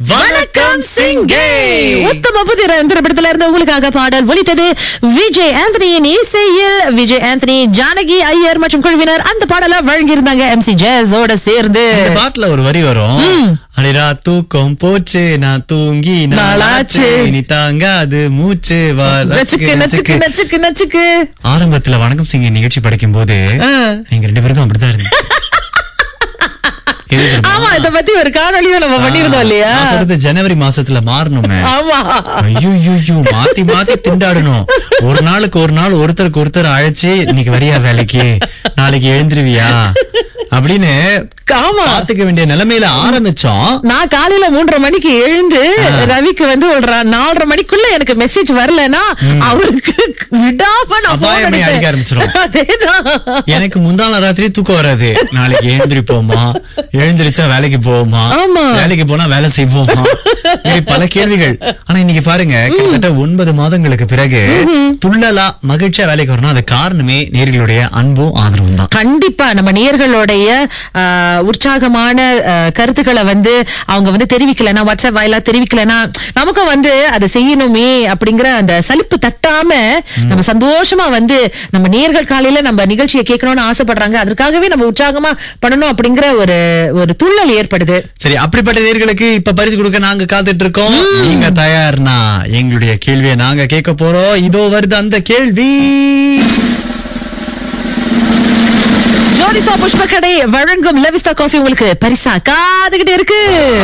வணக்கம் சிங்கே உத்தம புதிரன் திரைப்படத்துல இருந்து உங்களுக்காக பாடல் ஒலித்தது விஜய் ஆந்தனியின் இசையில் விஜய் ஆந்தனி ஜானகி ஐயர் மற்றும் குழுவினர் அந்த பாடலை வழங்கியிருந்தாங்க எம் சி ஜேஸோட சேர்ந்து இந்த பாட்டுல ஒரு வரி வரும் அடிடா தூக்கம் போச்சு நான் தூங்கி நாளாச்சு நாளாச்சு. இனி தாங்காது மூச்சு வா நச்சுக்கு நச்சுக்கு நச்சுக்கு நச்சுக்கு ஆரம்பத்துல வணக்கம் சிங்க நிகழ்ச்சி படிக்கும் போது ஆ. எங்க ரெண்டு பேருக்கும் அப்படிதான் இருந்துச்சு எது தெரியுமா? ஆமா இத பத்தி ஒரு காணொளியும் நம்ம பண்ணிருந்தோம் இல்லையா நான் சொல்றது ஜனவரி மாசத்துல மாறணுமே ஆமா ஐயோ மாத்தி மாத்தி திண்டாடணும் ஒரு நாளுக்கு ஒரு நாள் ஒருத்தருக்கு ஒருத்தர் அழைச்சு இன்னைக்கு வரியா வேலைக்கு நாளைக்கு எழுந்திருவியா அப்படின்னு ஆமா பாத்துக்க வேண்டிய நிலைமையில ஆரம்பிச்சோம் நான் காலையில மூன்றரை மணிக்கு எழுந்து ரவிக்கு வந்து ஒரு ர- நாலரை மணிக்குள்ள எனக்கு மெசேஜ் வரலன்னா அவருக்கு விடாம நான் phone அபாயமே அடிப்பேன். அடிக்க ஆரம்பிச்சிரும். அதேதான் எனக்கு முந்தான ராத்திரி தூக்கம் வராது நாளைக்கு எழுந்திருப்போமா எழுந்திருச்சா வேலைக்கு போவோமா ஆமா. வேலைக்கு போனா வேலை செய்வோமா இப்படி பல கேள்விகள் ஆனா இன்னைக்கு பாருங்க கிட்டத்தட்ட ஒன்பது மாதங்களுக்கு பிறகு துள்ளலா மகிழ்ச்சியா வேலைக்கு வரணும் அது காரணமே நேர்களுடைய அன்பும் ஆதரவும் தான் கண்டிப்பா நம்ம நேயர்களுடைய ஆ, உற்சாகமான ஆ, கருத்துக்களை வந்து அவங்க வந்து தெரிவிக்கலனா வாட்ஸ்அப் வாயிலா தெரிவிக்கலனா நமக்கும் வந்து அதை செய்யணுமே அப்படிங்கிற அந்த சலிப்பு தட்டாம நம்ம சந்தோஷமா வந்து நம்ம நேர்கள் காலையில நம்ம நிகழ்ச்சியை கேட்கணும்னு ஆசைப்படுறாங்க அதற்காகவே நம்ம உற்சாகமா பண்ணணும் அப்படிங்கிற ஒரு ஒரு துள்ளல் ஏற்படுது சரி அப்படிப்பட்ட நேர்களுக்கு இப்ப பரிசு கொடுக்க நாங்க காத்துட்டு இருக்கோம் நீங்க தயார்னா எங்களுடைய கேள்வியை நாங்க கேட்க போறோம் இதோ வருது அந்த கேள்வி ஜோதிஸ்தா புஷ்பக்கடை வழங்கும் லெவிஸ்தா காஃபி உங்களுக்கு பரிசா காதுகிட்டு இருக்கு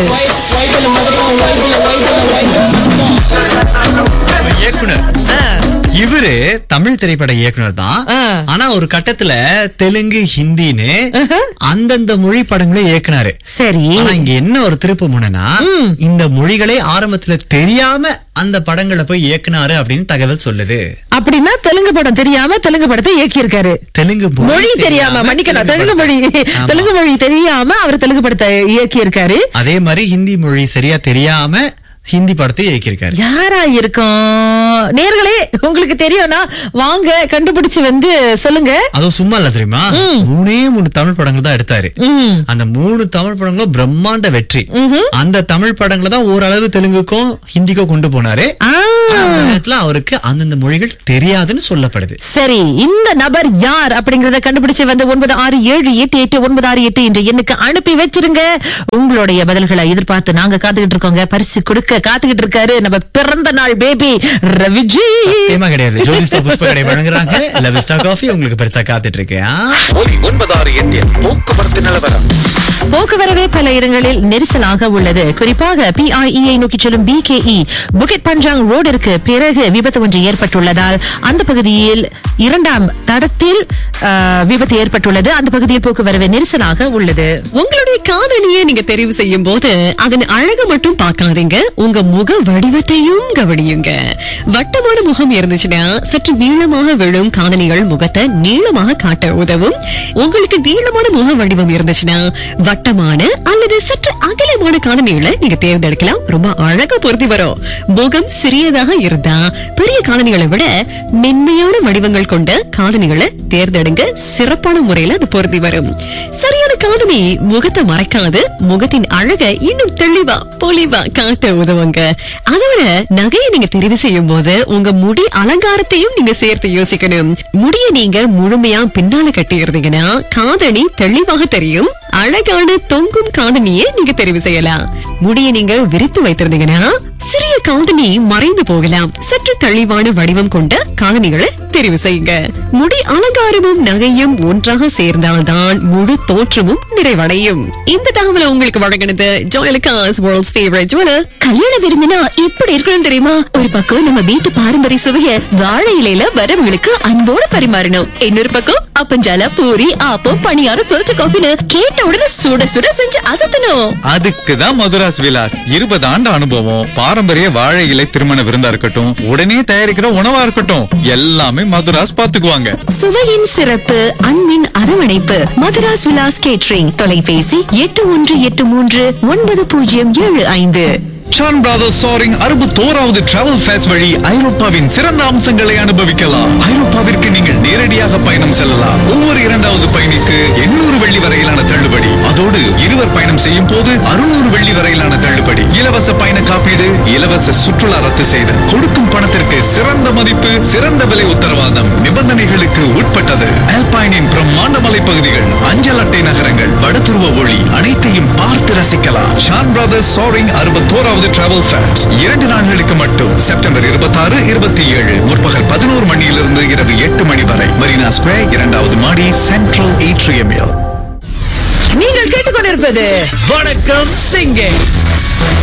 இயக்குனர் ஆ. இவரு தமிழ் திரைப்பட இயக்குனர் தான் ஆ. ஆனா ஒரு கட்டத்துல தெலுங்கு ஹிந்தின்னு அந்தந்த மொழி படங்களே இயக்குனாரு சரி ஆனா இங்க என்ன ஒரு திருப்பு முனைனா இந்த மொழிகளே ஆரம்பத்துல தெரியாம அந்த படங்களை போய் இயக்குனாரு அப்படின்னு தகவல் சொல்லுது அப்படின்னா தெலுங்கு படம் தெரியாம தெலுங்கு படத்தை இயக்கியிருக்காரு தெலுங்கு மொழி தெரியாம மன்னிக்கணும் தெலுங்கு மொழி ஆமா. தெலுங்கு மொழி தெரியாம அவர் தெலுங்கு படத்தை இயக்கி இருக்காரு அதே மாதிரி ஹிந்தி மொழி சரியா தெரியாம ஹிந்தி படத்தை இயக்கியிருக்காரு யாரா இருக்கும் நேர்களே உங்களுக்கு தெரியும்னா வாங்க கண்டுபிடிச்சு வந்து சொல்லுங்க அதுவும் சும்மா இல்ல தெரியுமா மூணே மூணு தமிழ் படங்கள் தான் எடுத்தாரு ம். அந்த மூணு தமிழ் படங்களும் பிரம்மாண்ட வெற்றி அந்த தமிழ் படங்களை தான் ஓரளவு தெலுங்குக்கும் ஹிந்திக்கும் கொண்டு போனாரு ஆ, அந்த நேரத்துல அவருக்கு அந்தந்த மொழிகள் தெரியாதுன்னு சொல்லப்படுது சரி இந்த நபர் யார் அப்படிங்கறத கண்டுபிடிச்சு வந்து ஒன்பது ஆறு ஏழு எட்டு எட்டு ஒன்பது ஆறு எட்டு என்ற எண்ணுக்கு அனுப்பி வச்சிருங்க உங்களுடைய பதில்களை எதிர்பார்த்து நாங்க காத்துக்கிட்டு இருக்கோங்க பரிசு கொடுக்க காத்துக்கிட்டு இருக்காரு நம்ம பிறந்த நாள் பேபி ரவிஜி தேமா கிடையாது ஜோதிஸ்தா புஷ்ப கடை வழங்குறாங்க லவிஸ்டா காஃபி உங்களுக்கு பெருசா காத்துட்டு இருக்கு ஆ? ஒலி ஒன்பதாறு எட்டில் போக்குவரத்து நிலவரம் போக்குவரவே பல இடங்களில் நெரிசலாக உள்ளது குறிப்பாக பிஐஇஐ நோக்கி செல்லும் பிகேஇ புகெட் பஞ்சாங் ரோடிற்கு பிறகு விபத்து ஒன்று ஏற்பட்டுள்ளதால் அந்த பகுதியில் இரண்டாம் தடத்தில் ஆ, விபத்து ஏற்பட்டுள்ளது அந்த பகுதியில் போக்குவரவு நெரிசலாக உள்ளது உங்களுடைய காதணியை நீங்க தெரிவு செய்யும் போது அதன் அழகு மட்டும் பார்க்காதீங்க உங்க முக வடிவத்தையும் கவனியுங்க வட்டமான முகம் இருந்துச்சுன்னா சற்று நீளமாக விழும் காதணிகள் முகத்தை நீளமாக காட்ட உதவும் உங்களுக்கு நீளமான முக வடிவம் இருந்துச்சுன்னா வட்டமான அல்லது சற்று அகலமான காதணிகளை நீங்க தேர்ந்தெடுக்கலாம் ரொம்ப அழகா பொருத்தி வரும் முகம் சிறியதாக இருந்தா பெரிய காதணிகளை விட மென்மையான வடிவங்கள் கொண்ட காதணிகளை தேர்ந்தெடுங்க சிறப்பான முறையில அது பொருத்தி வரும் சரியான காதணி முகத்தை மறைக்காது முகத்தின் அழகை இன்னும் தெளிவா பொலிவா காட்ட உதவுங்க அதோட நகையை நீங்க தெரிவு செய்யும் போது உங்க முடி அலங்காரத்தையும் நீங்க சேர்த்து யோசிக்கணும் முடியை நீங்க முழுமையா பின்னால கட்டி இருந்தீங்கன்னா காதணி தெளிவாக தெரியும் அழகான தொங்கும் காதணியை நீங்க தெரிவு செய்யலாம் முடியை நீங்க விரித்து வைத்திருந்தீங்கன்னா சிறிய காதணி மறைந்து போகலாம் சற்று தெளிவான வடிவம் கொண்ட காதணிகளை தெரிவு செய்யுங்க முடி அலங்காரமும் நகையும் ஒன்றாக சேர்ந்தால்தான் முழு தோற்றமும் நிறைவடையும் இந்த தகவலை உங்களுக்கு வழங்கினது ஜோயலுக்காஸ் வேர்ல்ட்ஸ் ஃபேவரட் ஜுவலர் கல்யாண விரும்பினா இப்படி இருக்கணும் தெரியுமா ஒரு பக்கம் நம்ம வீட்டு பாரம்பரிய சுவைய வாழை இலையில வரவங்களுக்கு அன்போட பரிமாறணும் இன்னொரு பக்கம் அப்பஞ்சால பூரி ஆப்பம் பணியாரம் ஃபில்டர் காஃபின்னு கேட்ட உடனே சுட சுட செஞ்சு அசத்தணும் அதுக்கு தான் மதுராஸ் விலாஸ் இருபது ஆண்டு அனுபவம் பாரம்பரிய வாழை இலை திருமண விருந்தா இருக்கட்டும் உடனே தயாரிக்கிற உணவா இருக்கட்டும் எல்லாமே மதுராஸ் பாத்துக்குவாங்க சுவையின் சிறப்பு அன்பின் அரவணைப்பு மதுராஸ் விலாஸ் கேட்ரிங் தொலைபேசி எட்டு ஒன்று எட்டு மூன்று ஒன்பது பூஜ்ஜியம் ஏழு ஐந்து ஷான் பிரதர்ஸ் சாரிங் அறுபத்தோராவது டிராவல் ஃபேஸ் வழி ஐரோப்பாவின் சிறந்த அம்சங்களை அனுபவிக்கலாம் ஐரோப்பாவிற்கு நீங்கள் நேரடியாக பயணம் செல்லலாம் ஒவ்வொரு இரண்டாவது பயணிக்கு எண்ணூறு வெள்ளி வரையிலான தள்ளுபடி அதோடு இருவர் பயணம் செய்யும் போது அறுநூறு வெள்ளி வரையிலான தள்ளுபடி இலவச பயண காப்பீடு இலவச சுற்றுலா ரத்து செய்தல் கொடுக்கும் பணத்திற்கு சிறந்த மதிப்பு சிறந்த விலை உத்தரவாதம் நிபந்தனைகளுக்கு உட்பட்டது அல்பைனின் பிரம்மாண்ட மலைப்பகுதிகள் அஞ்சல் அட்டை நகரங்கள் வடதுருவ ஒளி அனைத்தையும் பார்த்து ரசிக்கலாம் ஷான் பிரதர்ஸ் சாரிங் அறுபத்தோராவது டிராவல் ஃபேர்ஸ் இரண்டு நாட்களுக்கு மட்டும் செப்டம்பர் இருபத்தி ஆறு இருபத்தி ஏழு முற்பகல் பதினோரு மணியிலிருந்து இரவு எட்டு மணி வரை மரீனா ஸ்கொயர் இரண்டாவது மாடி சென்ட்ரல் ஏட்ரியமில் நீங்கள் கேட்டுக்கொண்டிருப்பது வணக்கம் சிங்கே